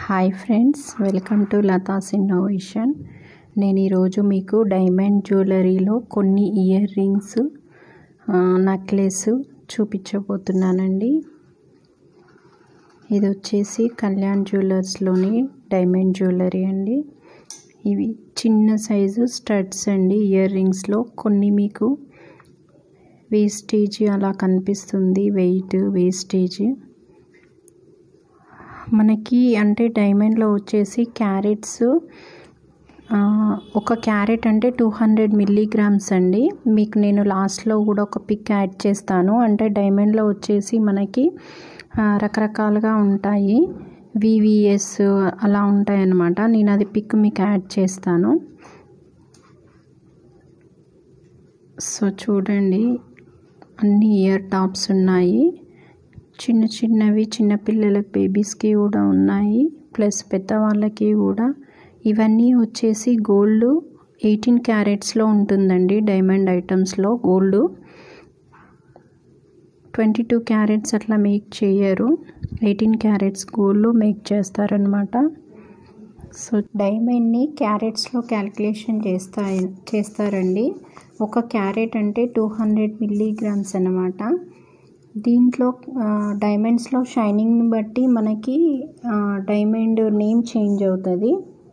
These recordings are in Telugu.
hi friends welcome to Latha's innovation నేను ఈరోజు మీకు డైమండ్ జ్యువెలరీలో కొన్ని ఇయర్ రింగ్స్ నెక్లెస్ చూపించబోతున్నానండి ఇది వచ్చేసి కళ్యాణ్ జ్యువెలర్స్లోని డైమండ్ జ్యువెలరీ అండి ఇవి చిన్న సైజు స్టడ్స్ అండి ఇయర్ రింగ్స్లో కొన్ని మీకు వేస్టేజ్ అలా కనిపిస్తుంది వెయిట్ వేస్టేజ్ మనకి అంటే డైమండ్లో వచ్చేసి క్యారెట్స్ ఒక క్యారెట్ అంటే టూ హండ్రెడ్ మిల్లీగ్రామ్స్ అండి మీకు నేను లాస్ట్లో కూడా ఒక పిక్ యాడ్ చేస్తాను అంటే డైమండ్లో వచ్చేసి మనకి రకరకాలుగా ఉంటాయి వివిఎస్ అలా ఉంటాయి అన్నమాట నేను అది పిక్ మీకు యాడ్ చేస్తాను సో చూడండి అన్ని ఇయర్ టాప్స్ ఉన్నాయి చిన్న చిన్నవి చిన్నపిల్లలకి బేబీస్కి కూడా ఉన్నాయి ప్లస్ పెద్దవాళ్ళకి కూడా ఇవన్నీ వచ్చేసి గోల్డ్ ఎయిటీన్ క్యారెట్స్లో ఉంటుందండి డైమండ్ ఐటమ్స్లో గోల్డ్ ట్వంటీ టూ క్యారెట్స్ అట్లా మేక్ చేయరు ఎయిటీన్ క్యారెట్స్ గోల్డ్ మేక్ చేస్తారనమాట సో డైమండ్ని క్యారెట్స్లో క్యాలిక్యులేషన్ చేస్తా చేస్తారండి ఒక క్యారెట్ అంటే టూ హండ్రెడ్ మిల్లీగ్రామ్స్ అనమాట దీంట్లో డైమండ్స్లో షైనింగ్ని బట్టి మనకి డైమండ్ నేమ్ చేంజ్ అవుతుంది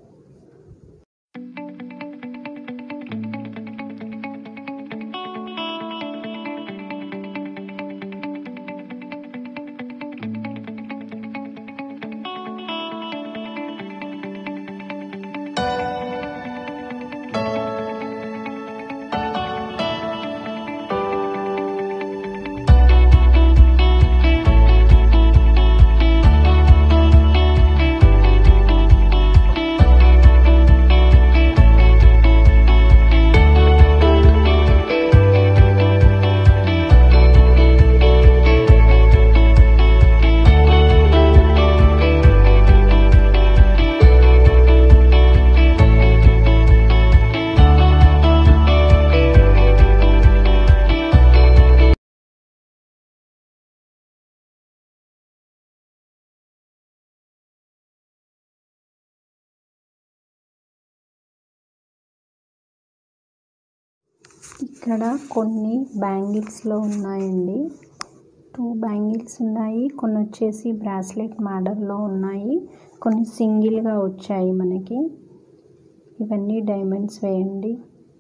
ఇక్కడ కొన్ని బ్యాంగిల్స్లో ఉన్నాయండి టూ బ్యాంగిల్స్ ఉన్నాయి కొన్ని వచ్చేసి బ్రాస్లెట్ మోడల్లో ఉన్నాయి కొన్ని సింగిల్గా వచ్చాయి మనకి ఇవన్నీ డైమండ్స్ వేయండి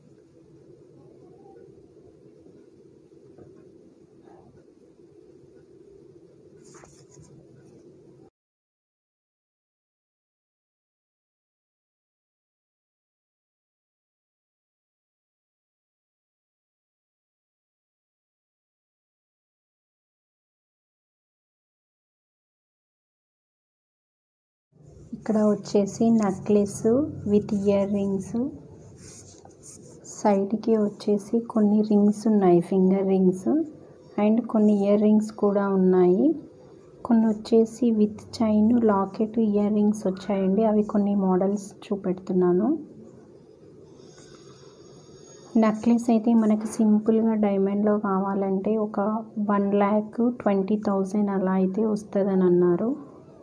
ఇక్కడ వచ్చేసి నెక్లెస్ విత్ ఇయర్ రింగ్స్ సైడ్కి వచ్చేసి కొన్ని రింగ్స్ ఉన్నాయి ఫింగర్ రింగ్స్ అండ్ కొన్ని ఇయర్ రింగ్స్ కూడా ఉన్నాయి కొన్ని వచ్చేసి with chain locket earrings వచ్చాయండి అవి కొన్ని మోడల్స్ చూపెడుతున్నాను నెక్లెస్ అయితే మనకి సింపుల్గా డైమండ్లో కావాలంటే ఒక వన్ ల్యాక్ ట్వంటీ థౌజండ్ అలా అయితే వస్తుందని అన్నారు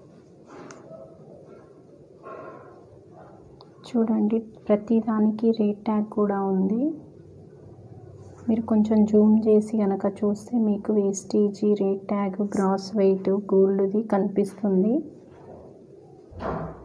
చూడండి ప్రతి దానికి రేట్ ట్యాగ్ కూడా ఉంది మీరు కొంచెం జూమ్ చేసి కనుక చూస్తే మీకు wastage rate tag gross weight గోల్డ్ది కనిపిస్తుంది